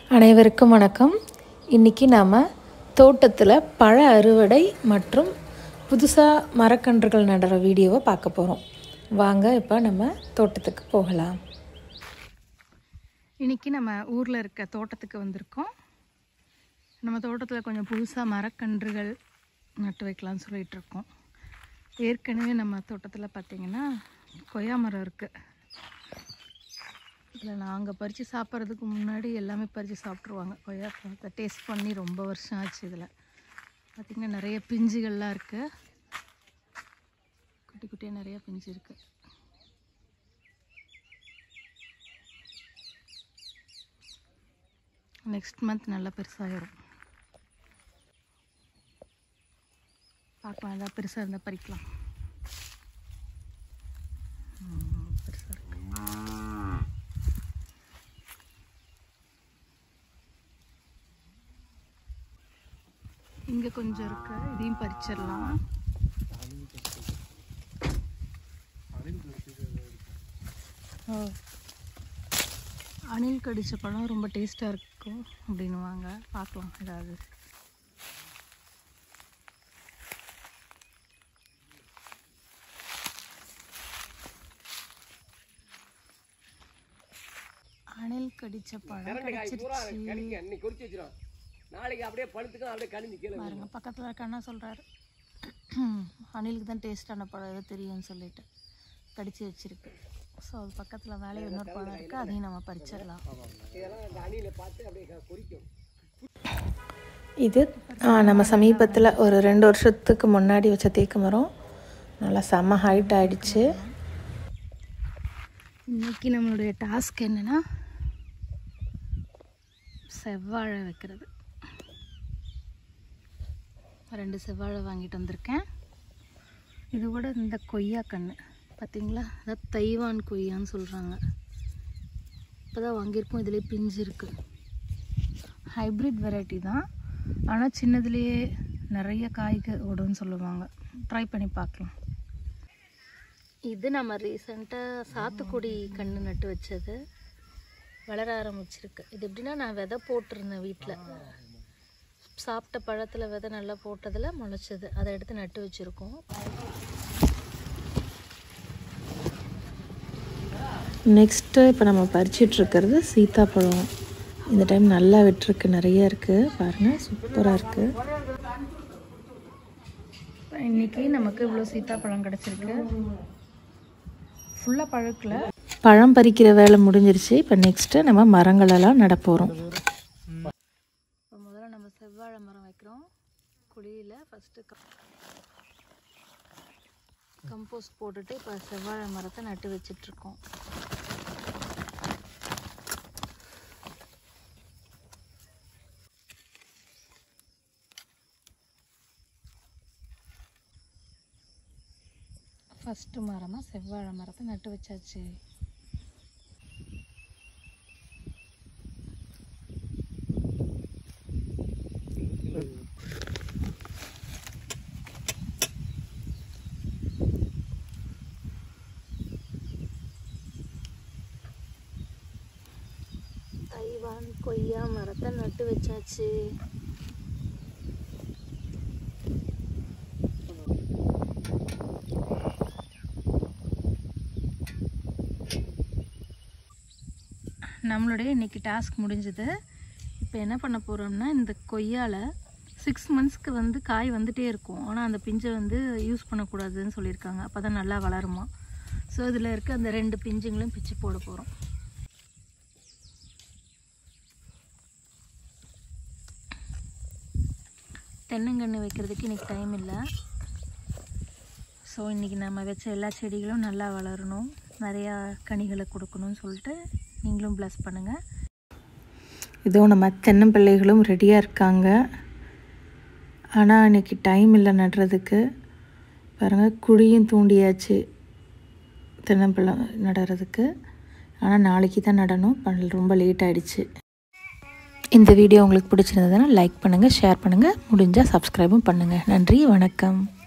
அனைவருக்கும் வணக்கம் இன்றைக்கி நாம் தோட்டத்தில் பழ அறுவடை மற்றும் புதுசாக மரக்கன்றுகள் நடுற வீடியோவை பார்க்க போகிறோம் வாங்க இப்போ நம்ம தோட்டத்துக்கு போகலாம் இன்றைக்கி நம்ம ஊரில் இருக்க தோட்டத்துக்கு வந்திருக்கோம் நம்ம தோட்டத்தில் கொஞ்சம் புதுசாக மரக்கன்றுகள் நட்டு வைக்கலாம்னு சொல்லிட்டு இருக்கோம் ஏற்கனவே நம்ம தோட்டத்தில் பார்த்திங்கன்னா கொய்யா மரம் இருக்குது இதில் நாங்கள் பறித்து சாப்பிட்றதுக்கு முன்னாடி எல்லாமே பறித்து சாப்பிட்ருவாங்க கொய்யா பழத்தை டேஸ்ட் பண்ணி ரொம்ப வருஷம் ஆச்சு இதில் பார்த்திங்கன்னா நிறைய பிஞ்சுகள்லாம் இருக்குது குட்டி குட்டியாக நிறைய பிஞ்சு இருக்குது நெக்ஸ்ட் மந்த் நல்லா பெருசாகிடும் பார்க்கலாம் ஏதாவது பெருசாக இருந்தால் பறிக்கலாம் ம், பெருசா இருக்கு. இங்கே கொஞ்சம் இருக்கு இதையும் பறிச்சிடலாம் ஓ அணில் கடிச்ச பழம் ரொம்ப டேஸ்ட்டாக இருக்கும் அப்படின்னுவாங்க பார்க்கலாம் ஏதாவது அணில் கடிச்ச பழம் கிடைச்சிருச்சு இன்னைக்கு குறிச்சு வச்சிரும் நாளைக்கு அப்படியே பழுத்துக்கும் அப்படியே கணிஞ்சு கீழே பாருங்க பக்கத்தில் இருக்க அண்ணா சொல்கிறாரு அணிலுக்கு தான் டேஸ்டான பழம் ஏதோ தெரியும்னு சொல்லிட்டு கடிச்சு வச்சிருக்கு ஸோ அது பக்கத்தில் வேலையை இன்னொரு பழம் இருக்குது அதையும் நம்ம பறிச்சிடலாம் இதெல்லாம் அந்த அணியில பார்த்து அப்படியே குறிக்கும் இது ஆ, நம்ம சமீபத்தில் ஒரு ரெண்டு வருஷத்துக்கு முன்னாடி வச்ச தேக்கு மரம் நல்லா செம்ம ஹைட் ஆயிடுச்சு இன்னைக்கு நம்மளுடைய டாஸ்க் என்னன்னா செவ்வாழை வைக்கிறது ரெண்டு செவ்வாழை வாங்கிட்டு வந்திருக்கேன் இது கூட இந்த கொய்யா கன்று பார்த்தீங்களா அதாவது தைவான் கொய்யான்னு சொல்கிறாங்க இப்போ தான் வாங்கியிருக்கோம் இதுலேயே பிஞ்சு இருக்குது ஹைப்ரிட் வெரைட்டி தான் ஆனால் சின்னதுலேயே நிறைய காய்க்கு ஓடும்னு சொல்லுவாங்க ட்ரை பண்ணி பார்க்கலாம் இது நம்ம ரீசெண்டாக சாத்துக்குடி கன்று நட்டு வச்சது வளர ஆரம்பிச்சிருக்கு இது எப்படின்னா நான் விதை போட்டிருந்தேன் வீட்டில் சாப்பிட்ட பழத்தில் விதை நல்லா போட்டதில் முளைச்சது அதை எடுத்து நட்டு வச்சுருக்கோம் நெக்ஸ்ட்டு இப்போ நம்ம பறிச்சிட்டு இருக்கிறது சீத்தாப்பழம் இந்த டைம் நல்லா விட்டுருக்கு நிறைய இருக்குது பாருங்கள் சூப்பராக இருக்குது இன்னைக்கு நமக்கு இவ்வளோ சீத்தாப்பழம் கிடச்சிருக்கு ஃபுல்லாக பழுக்கல பழம் பறிக்கிற வேலை முடிஞ்சிருச்சு இப்போ நெக்ஸ்ட்டு நம்ம மரங்களெல்லாம் நட போகிறோம் இப்போ முதல்ல நம்ம செவ்வாழை மரம் வைக்கிறோம் குழியில் ஃபஸ்ட்டு கம்போஸ்ட் போட்டுட்டு இப்போ செவ்வாழை மரத்தை நட்டு வச்சிட்ருக்கோம் ஃபஸ்ட்டு மரமாக செவ்வாழை மரத்தை நட்டு வச்சாச்சு தைவான் கொய்யா மரத்தை நட்டு வச்சாச்சு நம்மளுடைய இன்னைக்கு டாஸ்க் முடிஞ்சது இப்போ என்ன பண்ண போகிறோம்னா இந்த கொய்யால சிக்ஸ் மந்த்ஸ்க்கு வந்து காய் வந்துட்டே இருக்கும் ஆனால் அந்த பிஞ்சை வந்து யூஸ் பண்ணக்கூடாதுன்னு சொல்லியிருக்காங்க அப்போ தான் நல்லா வளருமா ஸோ இதில் இருக்க அந்த ரெண்டு பிஞ்சுங்களும் பிச்சு போட போகிறோம் தென்னங்கன்று வைக்கிறதுக்கு இன்றைக்கி டைம் இல்லை ஸோ இன்றைக்கி நம்ம வச்ச எல்லா செடிகளும் நல்லா வளரணும் நிறையா கனிகளை கொடுக்கணும்னு சொல்லிட்டு நீங்களும் ப்ளஸ் பண்ணுங்கள் இதோ நம்ம தென்னம்பிள்ளைகளும் ரெடியாக இருக்காங்க ஆனால் இன்னைக்கு டைம் இல்லை நடுறதுக்கு பாருங்கள் குழியும் தூண்டியாச்சு தென்னம்பிள்ளை நடுறதுக்கு ஆனால் நாளைக்கு தான் நடணும் பண்ண ரொம்ப லேட் ஆயிடுச்சு இந்த வீடியோ உங்களுக்கு பிடிச்சிருந்ததுன்னா லைக் பண்ணுங்கள் ஷேர் பண்ணுங்கள் முடிஞ்சால் சப்ஸ்கிரைபும் பண்ணுங்கள் நன்றி வணக்கம்